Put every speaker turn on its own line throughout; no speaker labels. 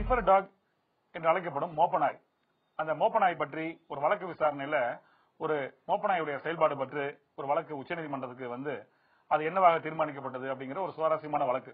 sniffer talk என்று அழைக்கப்படும் மோப்பநாய் அந்த மோப்பநாய் பற்றி ஒரு வழக்கு விசாரணையில ஒரு மோப்பநாயுடைய செயல்பாடு பற்றி ஒரு வழக்கு உச்சநீதிமன்றத்துக்கு வந்து அது என்னவாக தீர்மானிக்கப்பட்டது அப்படிங்கிற ஒரு சுவாரஸ்யமான வழக்கு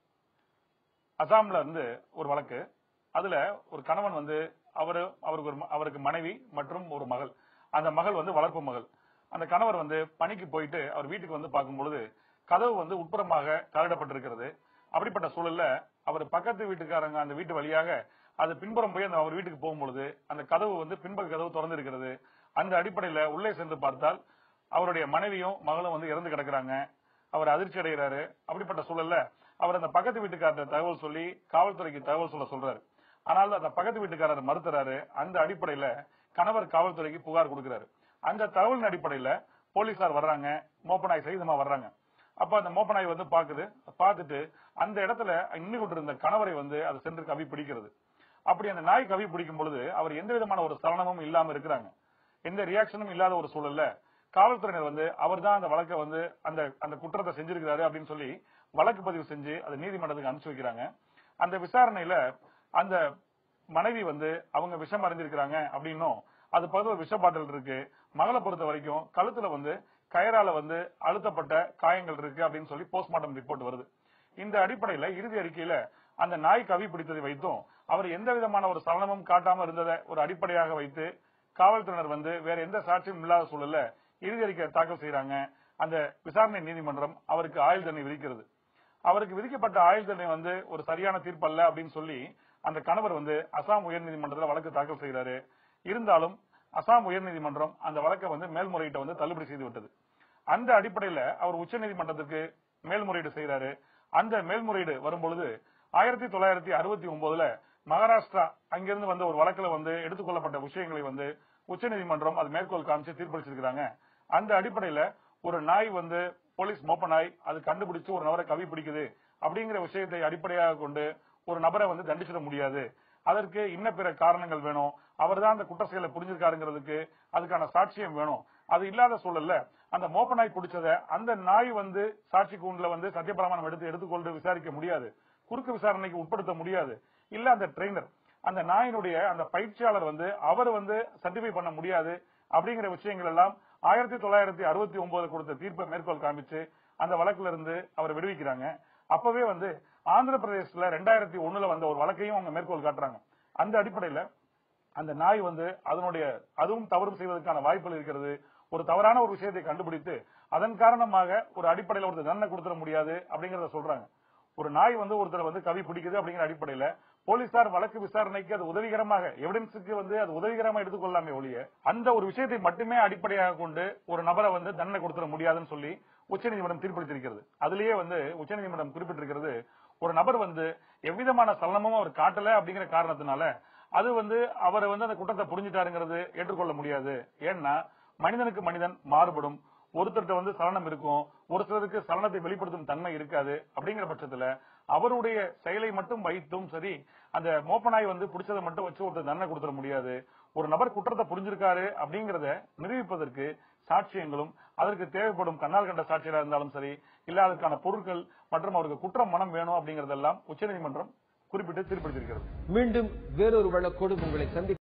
அசாம்ல இருந்து ஒரு வழக்கு அதுல ஒரு கணவன் வந்து அவரு அவருக்கு ஒரு ம- அவருக்கு மனைவி மற்றும் ஒரு மகள் அந்த மகள் வந்து வளர்ப்பு மகள் அந்த கணவர் வந்து பணிக்கு போயிட்டு அவர் வீட்டுக்கு வந்து பார்க்கும் பொழுது கதவு வந்து உட்புறமாக தரடப்பட்டிருக்கிறது அப்படிப்பட்ட சூழல்ல அவர் பக்கத்து வீட்டுக்காரங்க அந்த வீட்டு வழியாக அது பின்புறம் போய் அந்த அவர் வீட்டுக்கு போகும்பொழுது அந்த கதவு வந்து பின்பக்க கதவு திறந்து இருக்கிறது அந்த அடிப்படையில உள்ளே சென்று பார்த்தால் அவருடைய மனைவியும் மகளும் வந்து இறந்து கிடக்குறாங்க அவர் அதிர்ச்சி அடைகிறாரு அப்படிப்பட்ட சூழல்ல அவர் அந்த பக்கத்து வீட்டுக்காரர் தகவல் சொல்லி காவல்துறைக்கு தகவல் சொல்ல சொல்றாரு ஆனால் அந்த பக்கத்து வீட்டுக்காரர் மறுத்துறாரு அந்த அடிப்படையில கணவர் காவல்துறைக்கு புகார் கொடுக்கிறாரு அந்த தகவலின் அடிப்படையில போலீசார் வர்றாங்க மோப்பநாய் சகிதமா வர்றாங்க அப்ப அந்த மோப்பநாய் வந்து பாக்குது பார்த்துட்டு அந்த இடத்துல இன்னும் கொண்டிருந்த கணவரை வந்து அது சென்று கவி பிடிக்கிறது அப்படி அந்த நாய் கவி பிடிக்கும் பொழுது அவர் எந்த விதமான ஒரு சலனமும் இல்லாம இருக்கிறாங்க எந்த ரியாக்ஷனும் இல்லாத ஒரு சூழல்ல காவல்துறையினர் வந்து அவர் தான் அந்த வழக்கை வந்து அந்த அந்த குற்றத்தை செஞ்சிருக்கிறாரு அப்படின்னு சொல்லி வழக்கு பதிவு செஞ்சு அதை நீதிமன்றத்துக்கு அனுப்பிச்சு வைக்கிறாங்க அந்த விசாரணையில அந்த மனைவி வந்து அவங்க விஷம் அறிஞ்சிருக்கிறாங்க அப்படின்னும் அது பகுதி ஒரு விஷ பாட்டில் இருக்கு மகளை பொறுத்த வரைக்கும் கழுத்துல வந்து கயரால வந்து அழுத்தப்பட்ட காயங்கள் இருக்கு அப்படின்னு சொல்லி போஸ்ட்மார்ட்டம் ரிப்போர்ட் வருது இந்த அடிப்படையில இறுதி அறிக்கையில அந்த நாய் கவி பிடித்ததை வைத்தும் அவர் எந்த விதமான ஒரு சலனமும் காட்டாம இருந்ததை ஒரு அடிப்படையாக வைத்து காவல்துறையினர் வந்து வேற எந்த சாட்சியும் இல்லாத சூழல்ல இறுதி அறிக்கை தாக்கல் செய்யறாங்க அந்த விசாரணை நீதிமன்றம் அவருக்கு ஆயுள் தண்டனை விதிக்கிறது அவருக்கு விதிக்கப்பட்ட ஆயுள் தண்டனை வந்து ஒரு சரியான தீர்ப்பு அல்ல அப்படின்னு சொல்லி அந்த கணவர் வந்து அசாம் உயர்நீதிமன்றத்தில் வழக்கு தாக்கல் செய்கிறாரு இருந்தாலும் அசாம் உயர்நீதிமன்றம் அந்த வழக்கை வந்து மேல்முறையீட்டை வந்து தள்ளுபடி செய்து விட்டது அந்த அடிப்படையில அவர் உச்சநீதிமன்றத்துக்கு மேல்முறையீடு செய்யறாரு அந்த மேல்முறையீடு வரும்பொழுது ஆயிரத்தி தொள்ளாயிரத்தி அறுபத்தி ஒன்பதுல மகாராஷ்டிரா அங்கிருந்து வந்த ஒரு வழக்குல வந்து எடுத்துக்கொள்ளப்பட்ட விஷயங்களை வந்து உச்சநீதிமன்றம் அது மேற்கோள் காமிச்சு தீர்ப்பளிச்சிருக்காங்க அந்த அடிப்படையில ஒரு நாய் வந்து போலீஸ் மோப்ப நாய் அது கண்டுபிடிச்சு ஒரு நபரை கவி பிடிக்குது அப்படிங்கிற விஷயத்தை அடிப்படையாக கொண்டு ஒரு நபரை வந்து தண்டிச்சிட முடியாது அதற்கு இன்ன பிற காரணங்கள் வேணும் அவர் தான் அந்த குற்ற செயலை புரிஞ்சிருக்காருங்கிறதுக்கு அதுக்கான சாட்சியம் வேணும் அது இல்லாத சூழல்ல அந்த மோப்ப நாய் பிடிச்சத அந்த நாய் வந்து சாட்சி கூண்டுல வந்து சத்தியப்பிரமாணம் எடுத்து எடுத்துக்கொண்டு விசாரிக்க முடியாது குறுக்கு விசாரணைக்கு உட்படுத்த முடியாது இல்ல அந்த ட்ரெயினர் அந்த நாயினுடைய அந்த பயிற்சியாளர் வந்து அவர் வந்து சர்டிஃபை பண்ண முடியாது அப்படிங்கிற விஷயங்கள் எல்லாம் ஆயிரத்தி தொள்ளாயிரத்தி அறுபத்தி ஒன்பது கொடுத்த தீர்ப்பை மேற்கோள் காமிச்சு அந்த வழக்குல இருந்து அவர் விடுவிக்கிறாங்க அப்பவே வந்து ஆந்திர பிரதேசத்துல ரெண்டாயிரத்தி ஒண்ணுல வந்த ஒரு வழக்கையும் அவங்க மேற்கோள் காட்டுறாங்க அந்த அடிப்படையில அந்த நாய் வந்து அதனுடைய அதுவும் தவறு செய்வதற்கான வாய்ப்புகள் இருக்கிறது ஒரு தவறான ஒரு விஷயத்தை கண்டுபிடித்து அதன் காரணமாக ஒரு அடிப்படையில ஒரு தண்டனை கொடுத்துட முடியாது அப்படிங்கறத சொல்றாங்க ஒரு நாய் வந்து ஒருத்தர் வந்து கவி பிடிக்குது அப்படிங்கிற அடிப்படையில போலீசார் வழக்கு விசாரணைக்கு அது உதவிகரமாக எவிடன்ஸுக்கு வந்து அது உதவிகரமா எடுத்துக்கொள்ளாமே ஒழிய அந்த ஒரு விஷயத்தை மட்டுமே அடிப்படையாக கொண்டு ஒரு நபரை வந்து தண்டனை கொடுத்துட முடியாதுன்னு சொல்லி உச்சநீதிமன்றம் தீர்ப்பளித்திருக்கிறது அதுலயே வந்து உச்சநீதிமன்றம் குறிப்பிட்டிருக்கிறது ஒரு நபர் வந்து எவ்விதமான சலனமும் அவர் காட்டல அப்படிங்கிற காரணத்தினால அது வந்து அவரை வந்து அந்த குற்றத்தை புரிஞ்சிட்டாருங்கிறது ஏற்றுக்கொள்ள முடியாது ஏன்னா மனிதனுக்கு மனிதன் மாறுபடும் ஒருத்தர்கிட்ட வந்து சலனம் இருக்கும் ஒரு சிலருக்கு சலனத்தை வெளிப்படுத்தும் தன்மை இருக்காது அப்படிங்கிற பட்சத்துல அவருடைய செயலை மட்டும் வைத்தும் சரி அந்த மோப்பனாய் வந்து பிடிச்சதை மட்டும் வச்சு ஒருத்தர் தண்டனை கொடுத்துட முடியாது ஒரு நபர் குற்றத்தை புரிஞ்சிருக்காரு அப்படிங்கறத நிரூபிப்பதற்கு சாட்சியங்களும் அதற்கு தேவைப்படும் கண்ணால் கண்ட சாட்சியா இருந்தாலும் சரி இல்ல அதற்கான பொருட்கள் மற்றும் அவருக்கு குற்றம் மனம் வேணும் அப்படிங்கறதெல்லாம் உச்சநீதிமன்றம் குறிப்பிட்டு தீர்ப்பளித்திருக்கிறது
மீண்டும் வேறொரு வழக்கோடு உங்களை சந்திக்க